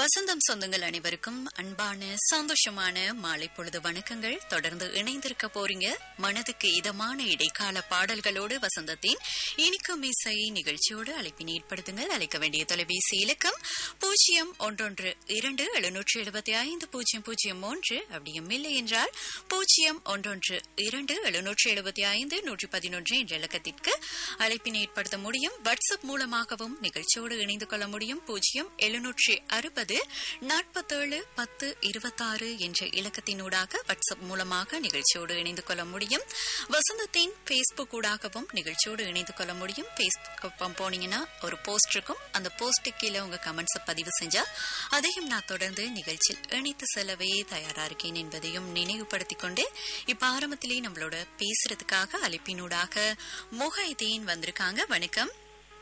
வசந்தம் சொந்தங்கள் அனைவருக்கும் அன்பான சந்தோஷமான மாலை பொழுது வணக்கங்கள் தொடர்ந்து இணைந்திருக்க போறீங்க மனதுக்கு இதமான இடைக்கால பாடல்களோடு வசந்தத்தின் இனிக்கும் இசை நிகழ்ச்சியோடு அழைப்பினை ஏற்படுத்துங்கள் அழைக்க வேண்டிய தொலைபேசி இலக்கம் பூஜ்ஜியம் ஒன்றொன்று இரண்டு எழுநூற்று எழுபத்தி ஐந்து பூஜ்ஜியம் பூஜ்ஜியம் மூன்று அப்படியும் இல்லை என்றால் பூஜ்ஜியம் ஒன்றொன்று இரண்டு எழுநூற்று எழுபத்தி ஐந்து நூற்றி பதினொன்று என்ற இலக்கத்திற்கு அழைப்பினை ஏற்படுத்த முடியும் வாட்ஸ்அப் மூலமாகவும் நிகழ்ச்சியோடு இணைந்து கொள்ள முடியும் பூஜ்ஜியம் எழுநூற்றி அறுபது நாற்பத்தேழு பத்து இருபத்தாறு என்ற இலக்கத்தினூடாக வாட்ஸ்அப் மூலமாக நிகழ்ச்சியோடு இணைந்து கொள்ள முடியும் வசந்தத்தின் பேஸ்புக் ஊடாகவும் நிகழ்ச்சியோடு இணைந்து கொள்ள முடியும் பேஸ்புக் பக்கம் போனீங்கன்னா ஒரு போஸ்ட் இருக்கும் அந்த போஸ்ட் கீழே உங்க கமெண்ட்ஸை பதிவு செஞ்சா அதையும் நான் தொடர்ந்து நிகழ்ச்சியில் இணைத்து செல்லவே தயாரா இருக்கேன் என்பதையும் நினைவுபடுத்திக் கொண்டு இப்ப ஆரம்பத்திலேயே நம்மளோட பேசுறதுக்காக அழைப்பினூடாக முகைதீன் வந்திருக்காங்க வணக்கம்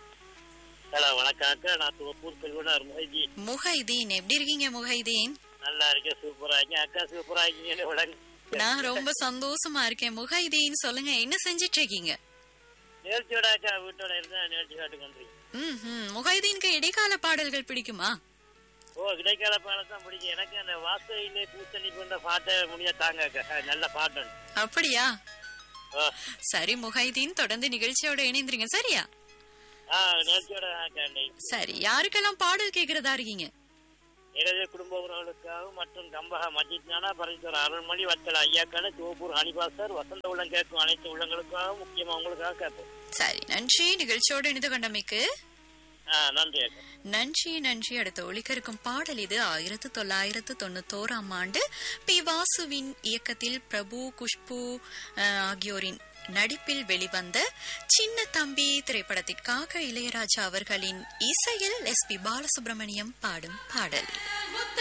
ஹலோ வணக்கம் அக்கா நான் தோப்பூர் செல்வனார் மொய்ஜி முகைதீன் எப்படி இருக்கீங்க முகைதீன் நல்லா இருக்கேன் சூப்பரா இருக்கீங்க அக்கா சூப்பரா இருக்கீங்கன்னு விளங்க நான் ரொம்ப சந்தோஷமா இருக்கேன் முகைதீன் சொல்லுங்க என்ன செஞ்சிட்டு இருக்கீங்க நிகழ்ச்சியோட அக்கா வீட்டோட இருந்தா நிகழ்ச்சி காட்டு பண்றீங்க ம் முகைதீனுக்கு இடைக்கால பாடல்கள் பிடிக்குமா ஓ இடைக்கால பாடம் தான் பிடிக்கும் எனக்கு அந்த வாசையிலே பூசணி கொண்ட பாட்டை முடிய தாங்க அக்கா அஹ், நல்ல பாட்டு அப்படியா ஓ சரி முகைதீன் தொடர்ந்து நிகழ்ச்சியோட இணைந்துருங்க சரியா ஆ நிகழ்ச்சியோட அக்கா இன்னைக்கு. சரி யாருக்கெல்லாம் பாடல் கேக்குறதா இருக்கீங்க எனது குடும்ப உறவுகளுக்காகவும் மற்றும் கம்பக மஜித் நானா பரமேஸ்வரர் அருள்மொழி வத்தல ஐயாக்கான தோப்பூர் ஹனிபாசர் வசந்த உள்ளம் கேட்கும் அனைத்து உள்ளங்களுக்காகவும் முக்கியமா உங்களுக்காக கேட்போம் சரி நன்றி நிகழ்ச்சியோடு இணைந்து கொண்டமைக்கு ஆ நன்றி அக்கா நன்றி நன்றி அடுத்த ஒழிக்க இருக்கும் பாடல் இது ஆயிரத்து தொள்ளாயிரத்து தொண்ணூத்தோராம் ஆண்டு பி வாசுவின் இயக்கத்தில் பிரபு குஷ்பு அஹ், ஆகியோரின் நடிப்பில் வெளிவந்த சின்ன தம்பி திரைப்படத்திற்காக இளையராஜா அவர்களின் இசையில் எஸ் பி பாலசுப்ரமணியம் பாடும் பாடல்